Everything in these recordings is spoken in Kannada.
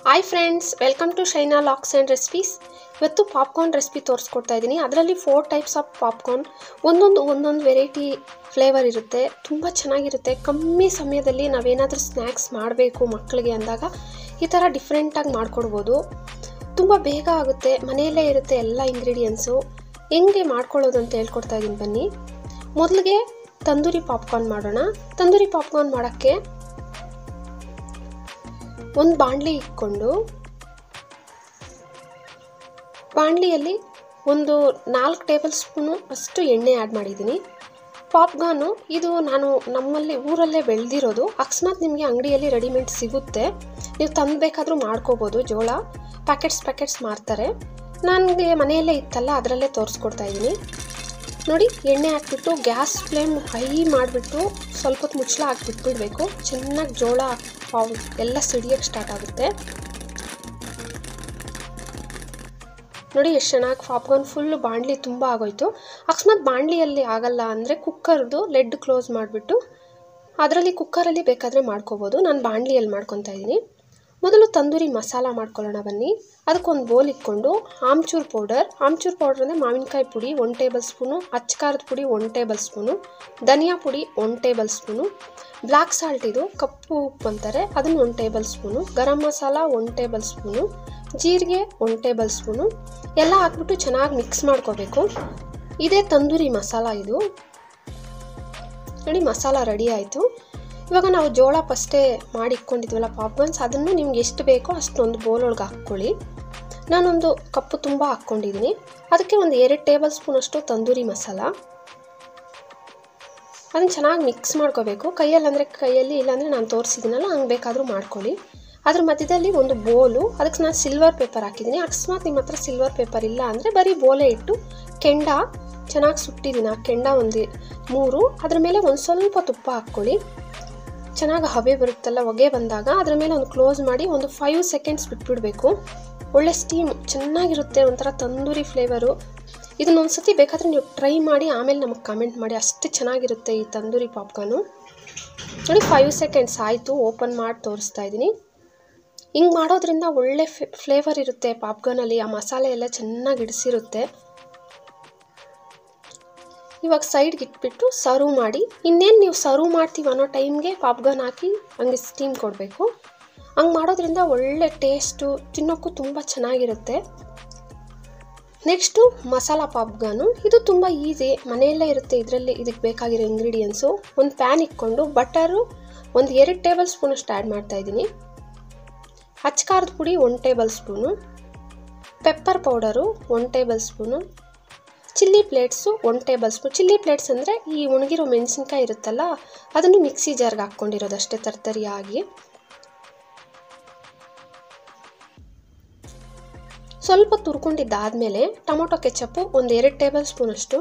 hi friends welcome to Shaina locks and recipes ಇವತ್ತು ಪಾಪ್ಕಾರ್ನ್ ರೆಸಿಪಿ ತೋರಿಸ್ಕೊಡ್ತಾ ಇದ್ದೀನಿ ಅದರಲ್ಲಿ ಫೋರ್ ಟೈಪ್ಸ್ ಆಫ್ ಪಾಪ್ಕಾರ್ನ್ ಒಂದೊಂದು ಒಂದೊಂದು ವೆರೈಟಿ ಫ್ಲೇವರ್ ಇರುತ್ತೆ ತುಂಬ ಚೆನ್ನಾಗಿರುತ್ತೆ ಕಮ್ಮಿ ಸಮಯದಲ್ಲಿ ನಾವೇನಾದರೂ ಸ್ನ್ಯಾಕ್ಸ್ ಮಾಡಬೇಕು ಮಕ್ಕಳಿಗೆ ಅಂದಾಗ ಈ ಥರ ಡಿಫ್ರೆಂಟಾಗಿ ಮಾಡಿಕೊಡ್ಬೋದು ತುಂಬ ಬೇಗ ಆಗುತ್ತೆ ಮನೆಯಲ್ಲೇ ಇರುತ್ತೆ ಎಲ್ಲ ಇಂಗ್ರೀಡಿಯೆಂಟ್ಸು ಹೆಂಗೆ ಮಾಡ್ಕೊಳ್ಳೋದು ಅಂತ ಹೇಳ್ಕೊಡ್ತಾ ಇದ್ದೀನಿ ಬನ್ನಿ ಮೊದಲಿಗೆ ತಂದೂರಿ ಪಾಪ್ಕಾರ್ನ್ ಮಾಡೋಣ ತಂದೂರಿ ಪಾಪ್ಕಾರ್ನ್ ಮಾಡೋಕ್ಕೆ ಒಂದು ಬಾಣಲಿ ಇಟ್ಕೊಂಡು ಬಾಣಲಿಯಲ್ಲಿ ಒಂದು ನಾಲ್ಕು ಟೇಬಲ್ ಸ್ಪೂನು ಅಷ್ಟು ಎಣ್ಣೆ ಆ್ಯಡ್ ಮಾಡಿದ್ದೀನಿ ಪಾಪ್ಕಾರ್ನು ಇದು ನಾನು ನಮ್ಮಲ್ಲಿ ಊರಲ್ಲೇ ಬೆಳೆದಿರೋದು ಅಕಸ್ಮಾತ್ ನಿಮಗೆ ಅಂಗಡಿಯಲ್ಲಿ ರೆಡಿಮೇಡ್ ಸಿಗುತ್ತೆ ನೀವು ತಂದು ಬೇಕಾದರೂ ಮಾಡ್ಕೋಬೋದು ಜೋಳ ಪ್ಯಾಕೆಟ್ಸ್ ಪ್ಯಾಕೆಟ್ಸ್ ಮಾರ್ತಾರೆ ನನಗೆ ಮನೆಯಲ್ಲೇ ಇತ್ತಲ್ಲ ಅದರಲ್ಲೇ ತೋರಿಸ್ಕೊಡ್ತಾ ಇದ್ದೀನಿ ನೋಡಿ ಎಣ್ಣೆ ಹಾಕ್ಬಿಟ್ಟು ಗ್ಯಾಸ್ ಫ್ಲೇಮ್ ಹೈ ಮಾಡಿಬಿಟ್ಟು ಸ್ವಲ್ಪ ಹೊತ್ತು ಮುಚ್ಚಳ ಹಾಕ್ಬಿಟ್ಬಿಡ್ಬೇಕು ಚೆನ್ನಾಗಿ ಜೋಳ ಪಾವ್ ಎಲ್ಲ ಸಿಡಿಯೋಕ್ಕೆ ಸ್ಟಾರ್ಟ್ ಆಗುತ್ತೆ ನೋಡಿ ಎಷ್ಟು ಚೆನ್ನಾಗಿ ಪಾಪ್ಕಾರ್ನ್ ಫುಲ್ಲು ಬಾಣಲಿ ತುಂಬ ಆಗೋಯ್ತು ಅಕಸ್ಮಾತ್ ಬಾಣಲಿಯಲ್ಲಿ ಆಗಲ್ಲ ಅಂದರೆ ಕುಕ್ಕರ್ದು ಲೆಡ್ ಕ್ಲೋಸ್ ಮಾಡಿಬಿಟ್ಟು ಅದರಲ್ಲಿ ಕುಕ್ಕರಲ್ಲಿ ಬೇಕಾದರೆ ಮಾಡ್ಕೋಬೋದು ನಾನು ಬಾಣಲಿಯಲ್ಲಿ ಮಾಡ್ಕೊತಾ ಇದ್ದೀನಿ ಮೊದಲು ತಂದೂರಿ ಮಸಾಲ ಮಾಡ್ಕೊಳ್ಳೋಣ ಬನ್ನಿ ಅದಕ್ಕೊಂದು ಬೋಲ್ ಇಟ್ಕೊಂಡು ಆಮ್ಚೂರ್ ಪೌಡರ್ ಆಮ್ಚೂರ್ ಪೌಡರ್ ಅಂದರೆ ಮಾವಿನಕಾಯಿ ಪುಡಿ ಒನ್ ಟೇಬಲ್ ಸ್ಪೂನು ಅಚ್ಚ ಖಾರದ ಪುಡಿ ಒನ್ ಟೇಬಲ್ ಸ್ಪೂನು ಧನಿಯಾ ಪುಡಿ one tablespoon black salt ಇದು ಕಪ್ಪು ಉಪ್ಪು ಅಂತಾರೆ ಅದನ್ನು one tablespoon garam masala one tablespoon ಜೀರಿಗೆ ಒನ್ ಟೇಬಲ್ ಸ್ಪೂನು ಎಲ್ಲ ಹಾಕ್ಬಿಟ್ಟು ಚೆನ್ನಾಗಿ ಮಿಕ್ಸ್ ಮಾಡ್ಕೋಬೇಕು ಇದೇ ತಂದೂರಿ ಮಸಾಲ ಇದು ನೋಡಿ ಮಸಾಲ ರೆಡಿ ಆಯಿತು ಇವಾಗ ನಾವು ಜೋಳ ಫಸ್ಟೇ ಮಾಡಿ ಇಟ್ಕೊಂಡಿದ್ವಲ್ಲ ಪಾಪ್ಕಾರ್ನ್ಸ್ ಅದನ್ನು ನಿಮ್ಗೆ ಎಷ್ಟು ಬೇಕೋ ಅಷ್ಟೊಂದು ಬೋಲ್ ಒಳಗೆ ಹಾಕ್ಕೊಳ್ಳಿ ನಾನೊಂದು ಕಪ್ಪು ತುಂಬ ಹಾಕ್ಕೊಂಡಿದ್ದೀನಿ ಅದಕ್ಕೆ ಒಂದು ಎರಡು ಟೇಬಲ್ ಸ್ಪೂನ್ ಅಷ್ಟು ತಂದೂರಿ ಮಸಾಲ ಅದನ್ನು ಚೆನ್ನಾಗಿ ಮಿಕ್ಸ್ ಮಾಡ್ಕೋಬೇಕು ಕೈಯಲ್ಲಿ ಅಂದರೆ ಕೈಯಲ್ಲಿ ಇಲ್ಲಾಂದರೆ ನಾನು ತೋರಿಸಿದ್ದೀನಲ್ಲ ಹಂಗೆ ಬೇಕಾದರೂ ಮಾಡ್ಕೊಳ್ಳಿ ಅದ್ರ ಮಧ್ಯದಲ್ಲಿ ಒಂದು ಬೋಲು ಅದಕ್ಕೆ ನಾನು ಸಿಲ್ವರ್ ಪೇಪರ್ ಹಾಕಿದ್ದೀನಿ ಅಕಸ್ಮಾತ್ ನಿಮ್ಮ ಹತ್ರ ಸಿಲ್ವರ್ ಪೇಪರ್ ಇಲ್ಲ ಅಂದರೆ ಬರೀ ಬೋಲೆ ಇಟ್ಟು ಕೆಂಡ ಚೆನ್ನಾಗಿ ಸುಟ್ಟಿದ್ದೀನಿ ಆ ಕೆಂಡ ಒಂದು ಮೂರು ಅದ್ರ ಮೇಲೆ ಒಂದು ಸ್ವಲ್ಪ ತುಪ್ಪ ಹಾಕ್ಕೊಳ್ಳಿ ಚೆನ್ನಾಗಿ ಹಬೆ ಬರುತ್ತಲ್ಲ ಹೊಗೆ ಬಂದಾಗ ಅದ್ರ ಮೇಲೆ ಒಂದು ಕ್ಲೋಸ್ ಮಾಡಿ ಒಂದು ಫೈವ್ ಸೆಕೆಂಡ್ಸ್ ಬಿಟ್ಬಿಡಬೇಕು ಒಳ್ಳೆ ಸ್ಟೀಮ್ ಚೆನ್ನಾಗಿರುತ್ತೆ ಒಂಥರ ತಂದೂರಿ ಫ್ಲೇವರು ಇದನ್ನೊಂದು ಸತಿ ಬೇಕಾದರೆ ನೀವು ಟ್ರೈ ಮಾಡಿ ಆಮೇಲೆ ನಮಗೆ ಕಮೆಂಟ್ ಮಾಡಿ ಅಷ್ಟು ಚೆನ್ನಾಗಿರುತ್ತೆ ಈ ತಂದೂರಿ ಪಾಪ್ಕಾರ್ನು ನೋಡಿ ಫೈವ್ ಸೆಕೆಂಡ್ಸ್ ಆಯಿತು ಓಪನ್ ಮಾಡಿ ತೋರಿಸ್ತಾ ಇದ್ದೀನಿ ಹಿಂಗೆ ಮಾಡೋದ್ರಿಂದ ಒಳ್ಳೆ ಫ್ಲೇವರ್ ಇರುತ್ತೆ ಪಾಪ್ಕಾರ್ನಲ್ಲಿ ಆ ಮಸಾಲೆ ಎಲ್ಲ ಚೆನ್ನಾಗಿ ಇಡಿಸಿರುತ್ತೆ ಇವಾಗ ಸೈಡ್ಗೆ ಇಟ್ಬಿಟ್ಟು ಸರ್ವ್ ಮಾಡಿ ಇನ್ನೇನು ನೀವು ಸರ್ವ್ ಮಾಡ್ತೀವಿ ಅನ್ನೋ ಟೈಮ್ಗೆ ಪಾಪ್ಕಾರ್ನ್ ಹಾಕಿ ಹಂಗೆ ಸ್ಟೀಮ್ ಕೊಡಬೇಕು ಹಂಗೆ ಮಾಡೋದ್ರಿಂದ ಒಳ್ಳೆ ಟೇಸ್ಟು ತಿನ್ನೋಕ್ಕೂ ತುಂಬ ಚೆನ್ನಾಗಿರುತ್ತೆ ನೆಕ್ಸ್ಟು ಮಸಾಲ ಪಾಪ್ಕಾರ್ನು ಇದು ತುಂಬ ಈಸಿ ಮನೆಯಲ್ಲೇ ಇರುತ್ತೆ ಇದರಲ್ಲಿ ಇದಕ್ಕೆ ಬೇಕಾಗಿರೋ ಇಂಗ್ರೀಡಿಯೆಂಟ್ಸು ಒಂದು ಪ್ಯಾನ್ ಇಟ್ಕೊಂಡು ಬಟರು ಒಂದು ಎರಡು ಟೇಬಲ್ ಸ್ಪೂನಷ್ಟು ಆ್ಯಡ್ ಮಾಡ್ತಾಯಿದ್ದೀನಿ ಅಚ್ಚ ಖಾರದ ಪುಡಿ one tablespoon pepper powder one tablespoon chilli flakes one tablespoon chilli flakes ಅಂದರೆ ಈ ಒಣಗಿರೋ ಮೆಣಸಿನ್ಕಾಯಿ ಇರುತ್ತಲ್ಲ ಅದನ್ನು ಮಿಕ್ಸಿ ಜಾರ್ಗೆ ಹಾಕ್ಕೊಂಡಿರೋದು ಅಷ್ಟೇ ತರ್ತರಿಯಾಗಿ ಸ್ವಲ್ಪ ತುರ್ಕೊಂಡಿದ್ದಾದಮೇಲೆ ಟೊಮೊಟೊ ಕೆಚಪ್ಪು ಒಂದು ಎರಡು ಟೇಬಲ್ ಸ್ಪೂನಷ್ಟು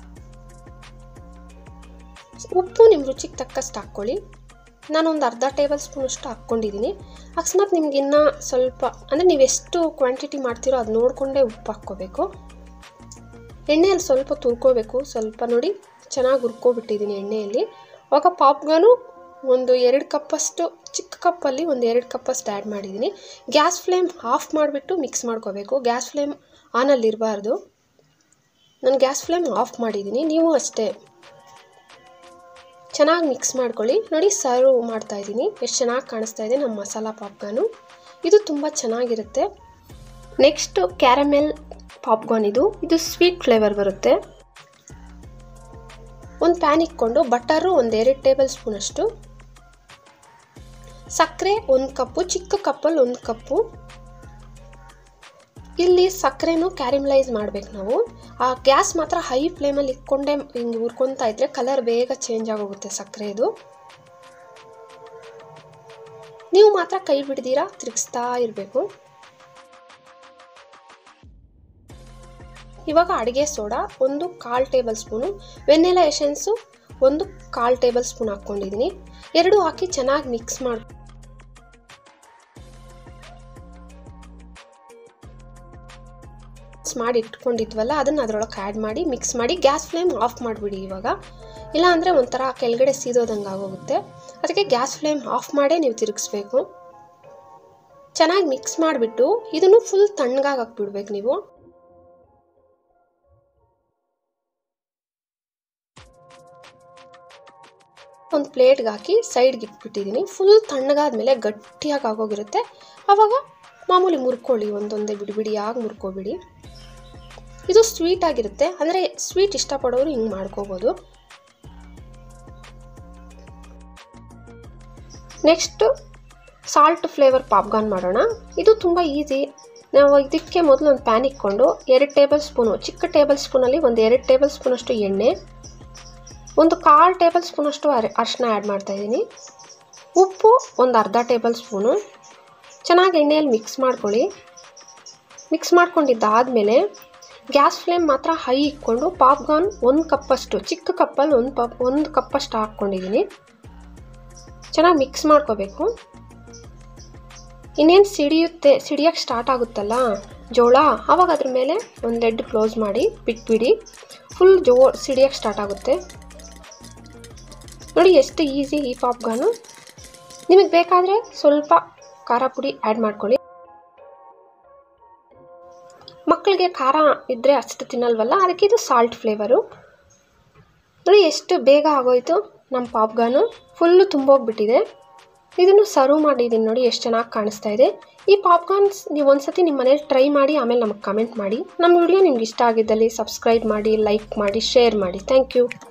ಉಪ್ಪು ನಿಮ್ಮ ರುಚಿಗೆ ತಕ್ಕಷ್ಟು ಹಾಕ್ಕೊಳ್ಳಿ ನಾನೊಂದು ಅರ್ಧ ಟೇಬಲ್ ಸ್ಪೂನಷ್ಟು ಹಾಕ್ಕೊಂಡಿದ್ದೀನಿ ಅಕಸ್ಮಾತ್ ನಿಮ್ಗೆ ಇನ್ನೂ ಸ್ವಲ್ಪ ಅಂದರೆ ನೀವು ಎಷ್ಟು ಕ್ವಾಂಟಿಟಿ ಮಾಡ್ತೀರೋ ಅದು ನೋಡಿಕೊಂಡೇ ಉಪ್ಪು ಹಾಕ್ಕೋಬೇಕು ಎಣ್ಣೆಯಲ್ಲಿ ಸ್ವಲ್ಪ ತುರ್ಕೋಬೇಕು ಸ್ವಲ್ಪ ನೋಡಿ ಚೆನ್ನಾಗಿ ಹುರ್ಕೊಬಿಟ್ಟಿದ್ದೀನಿ ಎಣ್ಣೆಯಲ್ಲಿ ಆವಾಗ ಪಾಪ್ಗಾನು ಒಂದು ಎರಡು ಕಪ್ಪಷ್ಟು ಚಿಕ್ಕ ಕಪ್ಪಲ್ಲಿ ಒಂದು ಎರಡು ಕಪ್ಪಷ್ಟು ಆ್ಯಡ್ ಮಾಡಿದ್ದೀನಿ ಗ್ಯಾಸ್ ಫ್ಲೇಮ್ ಆಫ್ ಮಾಡಿಬಿಟ್ಟು ಮಿಕ್ಸ್ ಮಾಡ್ಕೋಬೇಕು ಗ್ಯಾಸ್ ಫ್ಲೇಮ್ ಆನಲ್ಲಿ ಇರಬಾರ್ದು ನಾನು ಗ್ಯಾಸ್ ಫ್ಲೇಮ್ ಆಫ್ ಮಾಡಿದ್ದೀನಿ ನೀವು ಅಷ್ಟೇ ಚೆನ್ನಾಗಿ ಮಿಕ್ಸ್ ಮಾಡ್ಕೊಳ್ಳಿ ನೋಡಿ ಸರ್ವ್ ಮಾಡ್ತಾಯಿದ್ದೀನಿ ಎಷ್ಟು ಚೆನ್ನಾಗಿ ಕಾಣಿಸ್ತಾ ಇದೆ ನಮ್ಮ ಮಸಾಲ ಪಾಪ್ಕಾರ್ನು ಇದು ತುಂಬ ಚೆನ್ನಾಗಿರುತ್ತೆ ನೆಕ್ಸ್ಟು ಕ್ಯಾರಮೆಲ್ ಪಾಪ್ಕಾರ್ನ್ ಇದು ಇದು ಸ್ವೀಟ್ ಫ್ಲೇವರ್ ಬರುತ್ತೆ ಒಂದು ಪ್ಯಾನ್ ಇಟ್ಕೊಂಡು ಬಟರು ಒಂದು ಎರಡು ಟೇಬಲ್ ಸ್ಪೂನಷ್ಟು ಸಕ್ಕರೆ ಒಂದು ಕಪ್ಪು ಚಿಕ್ಕ ಕಪ್ಪಲ್ಲಿ ಒಂದು ಕಪ್ಪು ಇಲ್ಲಿ ಸಕ್ಕರೆನೂ ಕ್ಯಾರಿಮಲೈಸ್ ಮಾಡಬೇಕು ನಾವು ಆ ಗ್ಯಾಸ್ ಮಾತ್ರ ಹೈ ಫ್ಲೇಮಲ್ಲಿ ಇಟ್ಕೊಂಡೇ ಹಿಂಗೆ ಹುರ್ಕೊತಾ ಇದ್ರೆ ಕಲರ್ ಬೇಗ ಚೇಂಜ್ ಆಗೋಗುತ್ತೆ ಸಕ್ಕರೆದು ನೀವು ಮಾತ್ರ ಕೈ ಬಿಡ್ದಿರಾ ತಿರುಗಿಸ್ತಾ ಇರಬೇಕು ಇವಾಗ ಅಡುಗೆ ಸೋಡಾ ಒಂದು ಕಾಲು ಟೇಬಲ್ ಸ್ಪೂನು ವೆನ್ನೆಲ್ಲ ಎಸೆನ್ಸು ಒಂದು ಕಾಲು ಟೇಬಲ್ ಸ್ಪೂನ್ ಹಾಕ್ಕೊಂಡಿದ್ದೀನಿ ಎರಡು ಹಾಕಿ ಚೆನ್ನಾಗಿ ಮಿಕ್ಸ್ ಮಾಡಿ ಮಾಡಿ ಇಟ್ಕೊಂಡಿದ್ವಲ್ಲ ಅದನ್ನು ಅದರೊಳಗೆ ಆ್ಯಡ್ ಮಾಡಿ ಮಿಕ್ಸ್ ಮಾಡಿ ಗ್ಯಾಸ್ ಫ್ಲೇಮ್ ಆಫ್ ಮಾಡಿಬಿಡಿ ಇವಾಗ ಇಲ್ಲ ಅಂದರೆ ಒಂಥರ ಕೆಳಗಡೆ ಸೀದೋದಂಗೆ ಆಗೋಗುತ್ತೆ ಅದಕ್ಕೆ ಗ್ಯಾಸ್ ಫ್ಲೇಮ್ ಆಫ್ ಮಾಡೇ ನೀವು ತಿರುಗಿಸ್ಬೇಕು ಚೆನ್ನಾಗಿ ಮಿಕ್ಸ್ ಮಾಡಿಬಿಟ್ಟು ಇದನ್ನು ಫುಲ್ ತಣ್ಣಗಾಗಿ ಹಾಕ್ಬಿಡ್ಬೇಕು ನೀವು ಒಂದು ಪ್ಲೇಟ್ಗೆ ಹಾಕಿ ಸೈಡ್ಗೆ ಇಟ್ಬಿಟ್ಟಿದ್ದೀನಿ ಫುಲ್ ತಣ್ಣಗಾದ್ಮೇಲೆ ಗಟ್ಟಿಯಾಗಿ ಆಗೋಗಿರುತ್ತೆ ಆವಾಗ ಮಾಮೂಲಿ ಮುರ್ಕೊಳ್ಳಿ ಒಂದೊಂದೇ ಬಿಡಿ ಬಿಡಿಯಾಗಿ ಮುರ್ಕೊಬಿಡಿ ಇದು ಸ್ವೀಟ್ ಆಗಿರುತ್ತೆ ಅಂದರೆ ಸ್ವೀಟ್ ಇಷ್ಟಪಡೋರು ಹಿಂಗೆ ಮಾಡ್ಕೋಬೋದು ನೆಕ್ಸ್ಟು ಸಾಲ್ಟ್ ಫ್ಲೇವರ್ ಪಾಪ್ಕಾರ್ನ್ ಮಾಡೋಣ ಇದು ತುಂಬ ಈಸಿ ನಾವು ಇದಕ್ಕೆ ಮೊದಲು ಒಂದು ಪ್ಯಾನ್ ಇಕ್ಕೊಂಡು ಎರಡು ಟೇಬಲ್ ಸ್ಪೂನು ಚಿಕ್ಕ ಟೇಬಲ್ ಸ್ಪೂನಲ್ಲಿ ಒಂದು ಎರಡು ಟೇಬಲ್ ಸ್ಪೂನಷ್ಟು ಎಣ್ಣೆ ಒಂದು ಕಾಲು ಟೇಬಲ್ ಸ್ಪೂನಷ್ಟು ಅರ ಅರಿಶಿನ ಆ್ಯಡ್ ಮಾಡ್ತಾಯಿದ್ದೀನಿ ಉಪ್ಪು ಒಂದು ಅರ್ಧ ಟೇಬಲ್ ಸ್ಪೂನು ಚೆನ್ನಾಗಿ ಎಣ್ಣೆಯಲ್ಲಿ ಮಿಕ್ಸ್ ಮಾಡ್ಕೊಳ್ಳಿ ಮಿಕ್ಸ್ ಮಾಡ್ಕೊಂಡಿದ್ದಾದಮೇಲೆ ಗ್ಯಾಸ್ ಫ್ಲೇಮ್ ಮಾತ್ರ ಹೈ ಇಕ್ಕೊಂಡು ಪಾಪ್ಕಾರ್ನ್ ಒಂದು ಕಪ್ಪಷ್ಟು ಚಿಕ್ಕ ಕಪ್ಪಲ್ಲಿ ಒಂದು ಪಪ್ ಒಂದು ಕಪ್ಪಷ್ಟು ಹಾಕ್ಕೊಂಡಿದ್ದೀನಿ ಚೆನ್ನಾಗಿ ಮಿಕ್ಸ್ ಮಾಡ್ಕೋಬೇಕು ಇನ್ನೇನು ಸಿಡಿಯುತ್ತೆ ಸಿಡಿಯೋಕ್ಕೆ ಸ್ಟಾರ್ಟ್ ಆಗುತ್ತಲ್ಲ ಜೋಳ ಆವಾಗ ಅದ್ರ ಮೇಲೆ ಒಂದು ಲೆಡ್ ಕ್ಲೋಸ್ ಮಾಡಿ ಬಿಟ್ಬಿಡಿ ಫುಲ್ ಜೋ ಸಿಡಿಯೋಕ್ಕೆ ಸ್ಟಾರ್ಟ್ ಆಗುತ್ತೆ ನೋಡಿ ಎಷ್ಟು ಈಸಿ ಈ ಪಾಪ್ಕಾರ್ನು ನಿಮಗೆ ಬೇಕಾದರೆ ಸ್ವಲ್ಪ ಖಾರ ಪುಡಿ ಆ್ಯಡ್ ಮಾಡ್ಕೊಳ್ಳಿ ಮಕ್ಕಳಿಗೆ ಖಾರ ಇದ್ದರೆ ಅಷ್ಟು ತಿನ್ನಲ್ವಲ್ಲ ಅದಕ್ಕೆ ಇದು ಸಾಲ್ಟ್ ಫ್ಲೇವರು ನೋಡಿ ಎಷ್ಟು ಬೇಗ ಆಗೋಯ್ತು ನಮ್ಮ ಪಾಪ್ಕಾರ್ನು ಫುಲ್ಲು ತುಂಬೋಗ್ಬಿಟ್ಟಿದೆ ಇದನ್ನು ಸರ್ವ್ ಮಾಡಿದ್ದೀನಿ ನೋಡಿ ಎಷ್ಟು ಚೆನ್ನಾಗಿ ಕಾಣಿಸ್ತಾ ಇದೆ ಈ ಪಾಪ್ಕಾರ್ನ್ಸ್ ನೀವು ಒಂದ್ಸತಿ ನಿಮ್ಮ ಮನೇಲಿ ಟ್ರೈ ಮಾಡಿ ಆಮೇಲೆ ನಮಗೆ ಕಮೆಂಟ್ ಮಾಡಿ ನಮ್ಮ ವಿಡಿಯೋ ನಿಮ್ಗೆ ಇಷ್ಟ ಆಗಿದ್ದಲ್ಲಿ ಸಬ್ಸ್ಕ್ರೈಬ್ ಮಾಡಿ ಲೈಕ್ ಮಾಡಿ ಶೇರ್ ಮಾಡಿ ಥ್ಯಾಂಕ್ ಯು